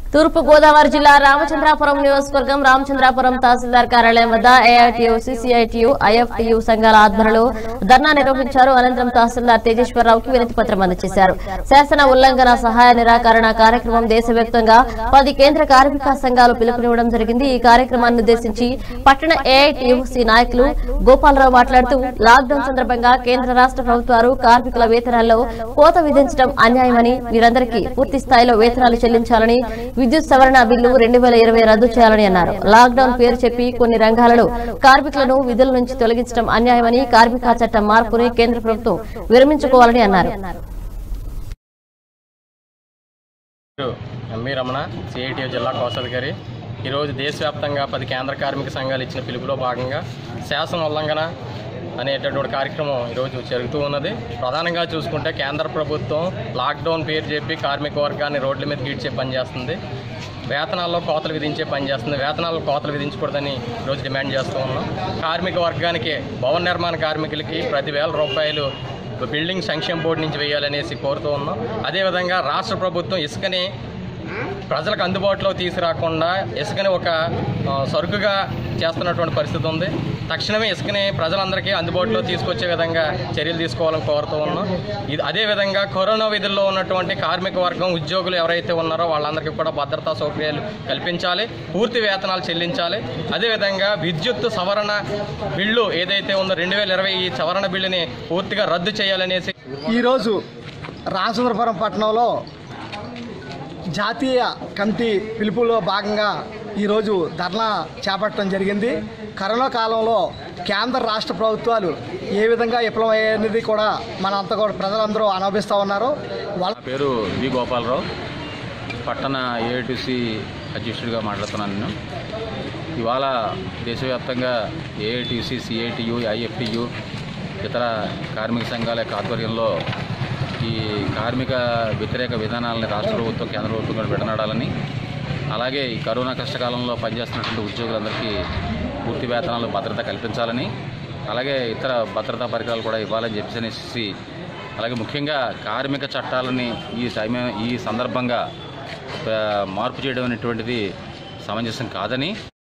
తూర్పు గోదావరి జిల్లా రామచంద్రాపురం నియోజకవర్గం రామచంద్రాపురం తహసీల్దార్ కార్యాలయం వద్ద ఏఐటియు సిసిఐటియు ఐఎఫ్టియు సంఘాల ఆధ్వర్యంలో ధర్నా నిర్వహించారు అనంతరం తహసీల్దార్ తేజేశ్వరరావుకి వినతి పత్రం అందజేశారు శాసన ఉల్లంఘన సహాయ నిరాకరణ కార్యక్రమం దేశవ్యాప్తంగా పది కేంద్ర కార్మిక సంఘాలు పిలుపునివ్వడం జరిగింది ఈ కార్యక్రమాన్ని ఉద్దేశించి పట్టణ ఏఐటియుసి నాయకులు గోపాలరావు మాట్లాడుతూ లాక్డౌన్ సందర్భంగా కేంద్ర రాష్ట్ర ప్రభుత్వాలు కార్మికుల వేతనాల్లో కోత విధించడం అన్యాయమని వీరందరికీ పూర్తి స్థాయిలో వేతనాలు చెల్లించాలని విద్యుత్ సవరణ బిల్లు రెండు వేల ఇరవై రద్దు చేయాలని అన్నారు లాక్డౌన్ పేరు చెప్పి కొన్ని రంగాలలో కార్మికులను విధుల నుంచి తొలగించడం అన్యాయమని కార్మిక చట్టం మార్పుని కేంద్ర ప్రభుత్వం విరమించుకోవాలని అన్నారు పేరు ఎంవి రమణ సిఐటిఓ జిల్లా కోశాధికారి ఈరోజు దేశవ్యాప్తంగా పది కేంద్ర కార్మిక సంఘాలు ఇచ్చిన పిలుపులో భాగంగా శాసన ఉల్లంఘన అనేటటువంటి కార్యక్రమం ఈరోజు జరుగుతూ ఉన్నది ప్రధానంగా చూసుకుంటే కేంద్ర ప్రభుత్వం లాక్డౌన్ పేరు చెప్పి కార్మిక వర్గాన్ని రోడ్ల మీద గీడ్చే పని చేస్తుంది వేతనాల్లో కోతలు విధించే పని చేస్తుంది వేతనాల్లో కోతలు విధించకూడదని ఈరోజు డిమాండ్ చేస్తూ ఉన్నాం కార్మిక వర్గానికి భవన నిర్మాణ కార్మికులకి ప్రతి వేల రూపాయలు బిల్డింగ్ సంక్షేమ బోర్డు నుంచి వేయాలనేసి కోరుతూ ఉన్నాం అదేవిధంగా రాష్ట్ర ప్రభుత్వం ఇసుకని ప్రజలకు అందుబాటులో తీసుకురాకుండా ఇసుకని ఒక ఆ, సరుకుగా చేస్తున్నటువంటి పరిస్థితి ఉంది తక్షణమే ఇసుకని ప్రజలందరికీ అందుబాటులో తీసుకొచ్చే విధంగా చర్యలు తీసుకోవాలని కోరుతూ ఉన్నాం ఇది అదేవిధంగా కరోనా విధుల్లో ఉన్నటువంటి కార్మిక వర్గం ఉద్యోగులు ఎవరైతే ఉన్నారో వాళ్ళందరికీ కూడా భద్రతా సౌకర్యాలు కల్పించాలి పూర్తి వేతనాలు చెల్లించాలి అదేవిధంగా విద్యుత్ సవరణ బిల్లు ఏదైతే ఉందో రెండు వేల ఇరవై ఈ సవరణ బిల్లుని పూర్తిగా రద్దు చేయాలనేసి ఈరోజు రామచంద్రపురం పట్టణంలో జాతీయ కమిటీ పిలుపులో భాగంగా ఈరోజు ధర్నా చేపట్టడం జరిగింది కరోనా కాలంలో కేంద్ర రాష్ట్ర ప్రభుత్వాలు ఏ విధంగా విఫలమయ్యేది కూడా మనంతా కూడా ప్రజలందరూ అనుభవిస్తూ ఉన్నారు వాళ్ళ నా పేరు వి గోపాలరావు పట్టణ ఏఐటీసీ అధ్యక్షుడిగా మాట్లాడుతున్నాను నేను ఇవాళ దేశవ్యాప్తంగా ఏఐటీసీ సిఐటియు ఐఎఫ్టియు ఇతర కార్మిక సంఘాల యొక్క ఆధ్వర్యంలో ఈ కార్మిక వ్యతిరేక విధానాలని రాష్ట్ర ప్రభుత్వం కేంద్ర ప్రభుత్వం కూడా విడనాడాలని అలాగే ఈ కరోనా కష్టకాలంలో పనిచేస్తున్నటువంటి ఉద్యోగులందరికీ పూర్తి వేతనాలు భద్రత కల్పించాలని అలాగే ఇతర భద్రతా పరికరాలు కూడా ఇవ్వాలని చెప్పేసి అలాగే ముఖ్యంగా కార్మిక చట్టాలని ఈ సమయం ఈ సందర్భంగా ఆ, మార్పు చేయడం అనేటువంటిది సమంజసం కాదని